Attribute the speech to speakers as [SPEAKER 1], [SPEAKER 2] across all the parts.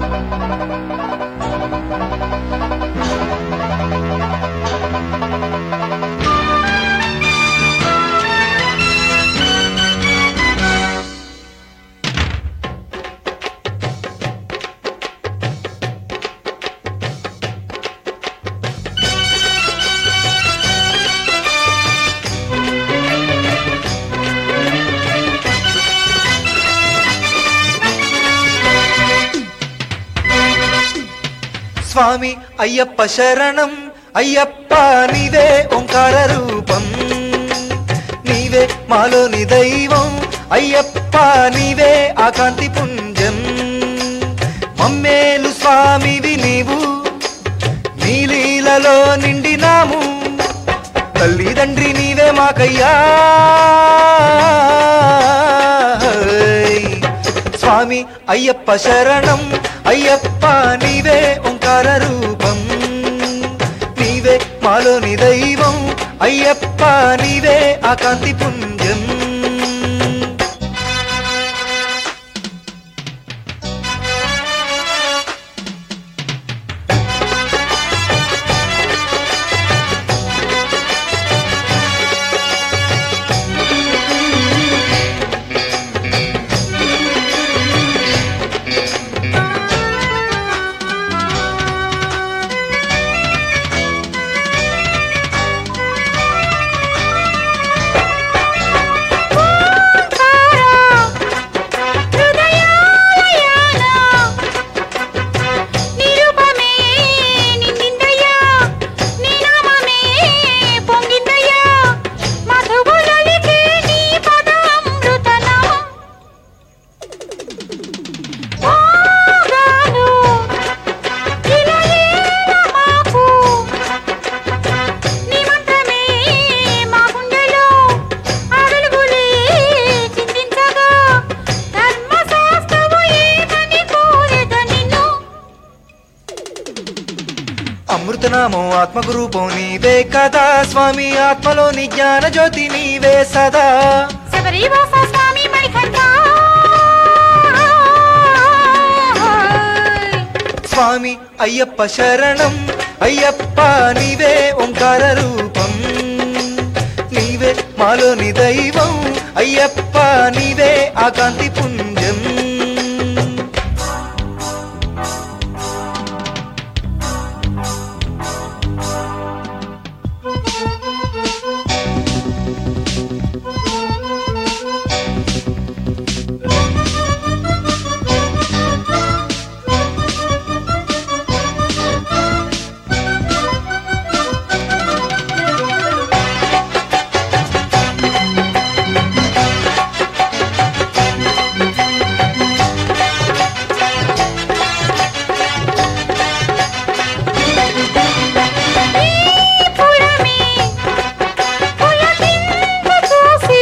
[SPEAKER 1] స్వామి అయ్యప్ప శరణం అయ్యప్ప నీవే ఓంకార రూపం నీవే మాలోని దైవం అయ్యప్ప నీవే ఆకాంతి పుంజం మమ్మేలు స్వామివి నీవు నీలీలలో నిండినాము తల్లిదండ్రి నీవే మాకయ్యా స్వామి అయ్యప్ప శరణం అయ్యప్ప నీవే ఓంకార రూపం నీవే మాలోని దైవం అయ్యప్ప నీవే ఆకాంతి పుంజం
[SPEAKER 2] నిరుపమే నిందిందయ్యా నీ నామమే పొంగిందయ్యా మధువులొలికే నీ పదామృతనామం మోగాను ఇలయేల మాకు నీ మంత్రమే మా గుండెలో అడుగులే చిందించగా ధర్మశాస్త్రము ఏమని కోరెద నిన్ను
[SPEAKER 1] అమృతనామం ఆత్మకు రూపం నీవే కదా స్వామి ఆత్మలోని జ్ఞాన జ్యోతి నీవే సదా
[SPEAKER 2] శబరివాస స్వామి మణికంఠ
[SPEAKER 1] స్వామి అయ్యప్ప శరణం అయ్యప్ప నీవే ఓంకార రూపం నీవే మాలోని దైవం అయ్యప్ప నీవే ఆకాంతి పుంజం
[SPEAKER 2] పురమే పులకింత చూసి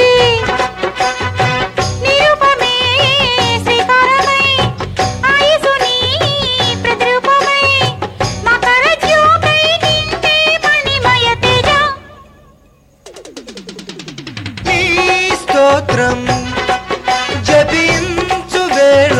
[SPEAKER 2] నిరూపమే శ్రీకారమై ఆయుసుని ప్రతిరూపమై మకర జ్యోతై నిండే మణిమయ తేజ
[SPEAKER 1] నీ స్తోత్రం జపించు వేళ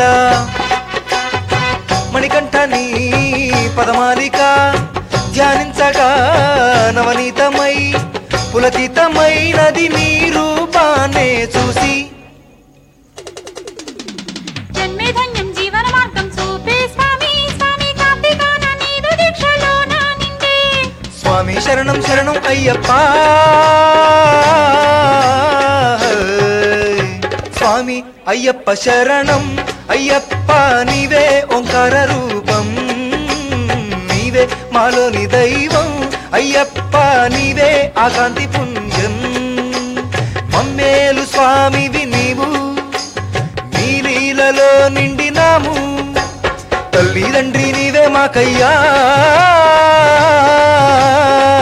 [SPEAKER 1] మణికంఠ నీ పదమాలిక ధ్యానించగా నవనీతమై పులకితమైనది నీ రూపాన్నే చూసి
[SPEAKER 2] జన్మే ధన్యం జీవన మార్గం చూపే స్వామి స్వామి కార్తీకాన నీదు దీక్షలో నా నిండే
[SPEAKER 1] స్వామి శరణం శరణం అయ్యప్ప స్వామి అయ్యప్ప శరణం అయ్యప్ప నీవే ఓంకార రూపం నీవే మాలోని దైవం అయ్యప్ప నీవే ఆకాంతి పుంజం మమ్మేలు స్వామివి నీవు నీలీలలో నిండినాము తల్లిదండ్రి నీవే మాకయ్యా